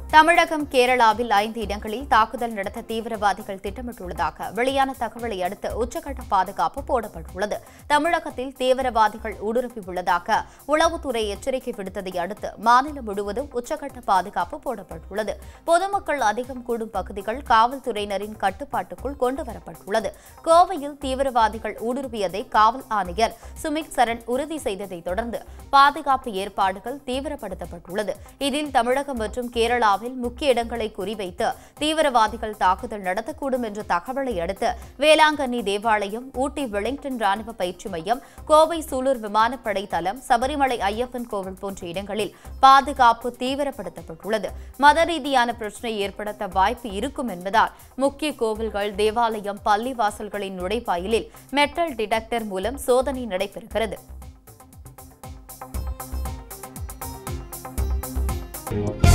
தமிழகம் கேரளாவில் ஐந்து இடங்களில் தாக்குதல் நடத்த தீவிரவாதிகள் திட்டமிட்டுள்ளதாக வெளியான தகவலை அடுத்து உச்சக்கட்ட பாதுகாப்பு போடப்பட்டுள்ளது தமிழகத்தில் தீவிரவாதிகள் ஊடுருவியுள்ளதாக உளவுத்துறை எச்சரிக்கை விடுத்ததை அடுத்து மாநிலம் முழுவதும் உச்சக்கட்ட பாதுகாப்பு போடப்பட்டுள்ளது பொதுமக்கள் அதிகம் கூடும் பகுதிகள் காவல்துறையினரின் கட்டுப்பாட்டுக்குள் கொண்டுவரப்பட்டுள்ளது கோவையில் தீவிரவாதிகள் ஊடுருவியதை காவல் ஆணையர் சுமித் சரண் உறுதி செய்ததை தொடர்ந்து பாதுகாப்பு ஏற்பாடுகள் தீவிரப்படுத்தப்பட்டுள்ளது இதில் தமிழகம் மற்றும் கேரளாவில் முக்கிய இடங்களை குறிவைத்து தீவிரவாதிகள் தாக்குதல் நடத்தக்கூடும் என்ற தகவலை அடுத்து வேளாங்கண்ணி தேவாலயம் ஊட்டி வெலிங்டன் ராணுவ பயிற்சி மையம் கோவை சூலூர் விமானப்படை தளம் சபரிமலை ஐயப்பன் கோவில் போன்ற இடங்களில் பாதுகாப்பு தீவிரப்படுத்தப்பட்டுள்ளது மத ரீதியான பிரச்சினை ஏற்படுத்த வாய்ப்பு இருக்கும் என்பதால் முக்கிய கோவில்கள் தேவாலயம் பள்ளி வாசல்களின் நுழைவாயிலில் மெட்டல் டிடெக்டர் மூலம் சோதனை நடைபெறுகிறது